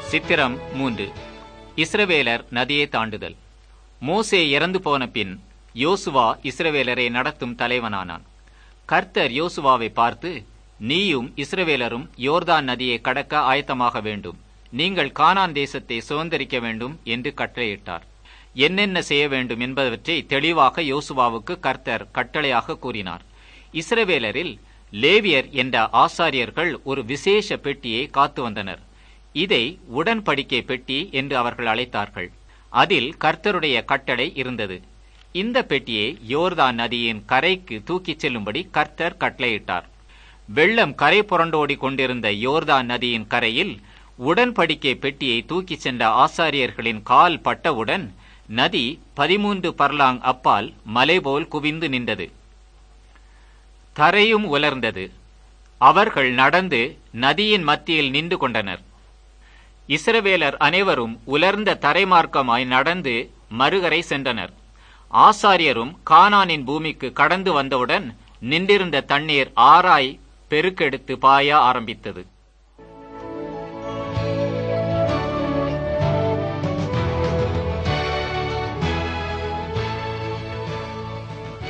சித்திரம் மூன்று இஸ்ரவேலர் நதியை தாண்டுதல் மோசே இறந்து போன பின் யோசுவா இஸ்ரவேலரை நடத்தும் தலைவனானான் கர்த்தர் யோசுவாவை பார்த்து நீயும் இஸ்ரவேலரும் யோர்தான் நதியை கடக்க ஆயத்தமாக வேண்டும் நீங்கள் கானான் தேசத்தை சுதந்திரிக்க வேண்டும் என்று கட்டளையிட்டார் என்னென்ன செய்ய வேண்டும் என்பவற்றை தெளிவாக யோசுவாவுக்கு கர்த்தர் கட்டளையாக கூறினார் இஸ்ரவேலரில் லேவியர் என்ற ஆசாரியர்கள் ஒரு விசேஷ பெட்டியை காத்து வந்தனர் இதை உடன்படிக்கை பெட்டி என்று அவர்கள் அழைத்தார்கள் அதில் கர்த்தருடைய கட்டளை இருந்தது இந்த பெட்டியை யோர்தான் நதியின் கரைக்கு தூக்கிச் செல்லும்படி கர்த்தர் கட்டளையிட்டார் வெள்ளம் கரை புரண்டோடி கொண்டிருந்த யோர்தான் நதியின் கரையில் உடன்படிக்கை பெட்டியை தூக்கிச் சென்ற ஆசாரியர்களின் கால் பட்டவுடன் நதி பதிமூன்று பர்லாங் அப்பால் மலைபோல் குவிந்து நின்றது தரையும் உலர்ந்தது அவர்கள் நடந்து நதியின் மத்தியில் நின்று கொண்டனர் இஸ்ரவேலர் அனைவரும் உலர்ந்த தரைமார்க்கமாய் நடந்து மறுகரை சென்றனர் ஆசாரியரும் கானானின் பூமிக்கு கடந்து வந்தவுடன் நின்றிருந்த தண்ணீர் ஆராய் பெருக்கெடுத்து பாய ஆரம்பித்தது